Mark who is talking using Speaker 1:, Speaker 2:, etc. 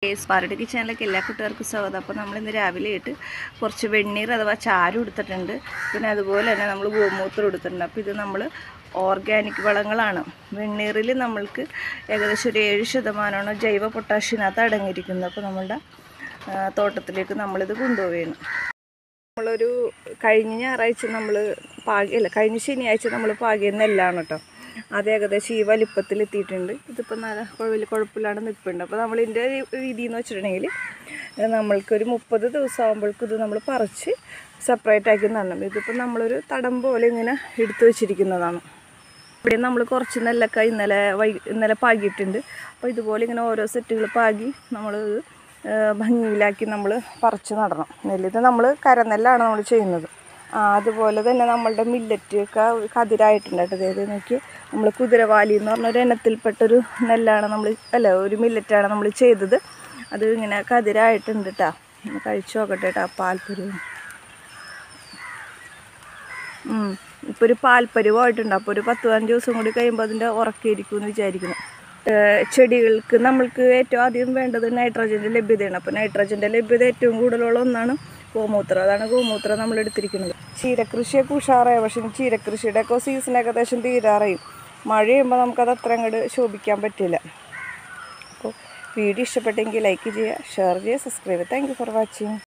Speaker 1: parody കിച്ചണിലേക്ക് എല്ലാ കുട്ടികൾക്കും സ്വാഗതം അപ്പോൾ നമ്മൾ ഇന്ന് രാവിലെ ആയിട്ട് കുറച്ച് വെണ്ണീർ അഥവാ ചാരം എടുത്തിട്ടുണ്ട് പിന്നെ അതുപോലെ തന്നെ നമ്മൾ ഗോമൂത്രം എടുത്തിട്ടുണ്ട് അപ്പോൾ ഇത് നമ്മൾ ഓർഗാനിക് വളങ്ങളാണ് വെണ്ണീറിൽ നമ്മൾക്ക് ഏകദേശം ഒരു ഏഴ് ശതമാനമാണ് ജൈവ പൊട്ടാഷ്യനകത്ത് അടങ്ങിയിരിക്കുന്നത് അപ്പോൾ നമ്മളുടെ ആ, തോട്ടത്തിലേക്ക് നമ്മളിത് കൊണ്ടുപോവുകയാണ് നമ്മളൊരു കഴിഞ്ഞ ഞായറാഴ്ച നമ്മൾ പാകി അല്ല കഴിഞ്ഞ ശനിയാഴ്ച നമ്മൾ പാകിയ നെല്ലാണ് കേട്ടോ അത് ഏകദേശം ഈ വലിപ്പത്തിൽ എത്തിയിട്ടുണ്ട് ഇതിപ്പോൾ നല്ല വലിയ കുഴപ്പമില്ലാണ്ട് നിൽപ്പുണ്ട് അപ്പോൾ നമ്മളിതിൻ്റെ രീതി എന്ന് വെച്ചിട്ടുണ്ടെങ്കിൽ ഏഹ് നമ്മൾക്കൊരു മുപ്പത് ദിവസം ആകുമ്പോഴേക്കും ഇത് നമ്മൾ പറിച്ച് സെപ്പറേറ്റ് ആക്കി നടണം ഇതിപ്പോൾ നമ്മളൊരു തടം പോലെ ഇങ്ങനെ എടുത്തു വെച്ചിരിക്കുന്നതാണ് ഇവിടെ നമ്മൾ കുറച്ച് നെല്ലൊക്കെ ഇന്നലെ വൈ ഇന്നലെ പാകിയിട്ടുണ്ട് അപ്പോൾ ഇതുപോലെ ഇങ്ങനെ ഓരോ സെറ്റുകൾ പാകി നമ്മൾ ഭംഗിയിലാക്കി നമ്മൾ പറിച്ച് നടണം നെല്ല് ഇത് നമ്മൾ കരനെല്ലാണ് നമ്മൾ ചെയ്യുന്നത് ആ, അതുപോലെ തന്നെ നമ്മളുടെ മില്ലറ്റ് ഒക്കെ കതിരായിട്ടുണ്ട് കേട്ടോ അതായത് നോക്കി നമ്മൾ കുതിരവാലി എന്ന് പറഞ്ഞൊരു ഇനത്തിൽപ്പെട്ടൊരു നെല്ലാണ് നമ്മൾ അല്ല ഒരു മില്ലറ്റാണ് നമ്മൾ ചെയ്തത് അത് ഇങ്ങനെ കതിരായിട്ടുണ്ട് കേട്ടോ ഒന്ന് കഴിച്ചു നോക്കട്ടെ കേട്ടോ പാൽപ്പൊരി ഇപ്പോൾ ഒരു പാൽപ്പരുവായിട്ടുണ്ട് അപ്പോൾ ഒരു പത്ത് പതിനഞ്ച് ദിവസം കൂടി കഴിയുമ്പോൾ അതിൻ്റെ ഉറക്കിയിരിക്കും എന്ന് വിചാരിക്കുന്നു ഏഹ് ചെടികൾക്ക് നമ്മൾക്ക് ഏറ്റവും ആദ്യം വേണ്ടത് നൈട്രജൻ്റെ ലഭ്യതയാണ് അപ്പോൾ നൈട്രജൻ്റെ ലഭ്യത ഏറ്റവും കൂടുതലുള്ള ഒന്നാണ് ഗോമൂത്രം അതാണ് ഗോമൂത്രം നമ്മൾ എടുത്തിരിക്കുന്നത് ചീരകൃഷിയൊക്കെ ഉഷാറായി പക്ഷേ ഈ ചീരകൃഷിയുടെ ഒക്കെ സീസൺ ഏകദേശം തീരാറായും മഴ ചെയ്യുമ്പോൾ നമുക്കത് അത്ര അങ്ങോട്ട് ശോഭിക്കാൻ പറ്റില്ല അപ്പോൾ വീഡിയോ ഇഷ്ടപ്പെട്ടെങ്കിൽ ലൈക്ക് ചെയ്യുക ഷെയർ ചെയ്യുക സബ്സ്ക്രൈബ് ചെയ്യുക താങ്ക് യു ഫോർ വാച്ചിങ്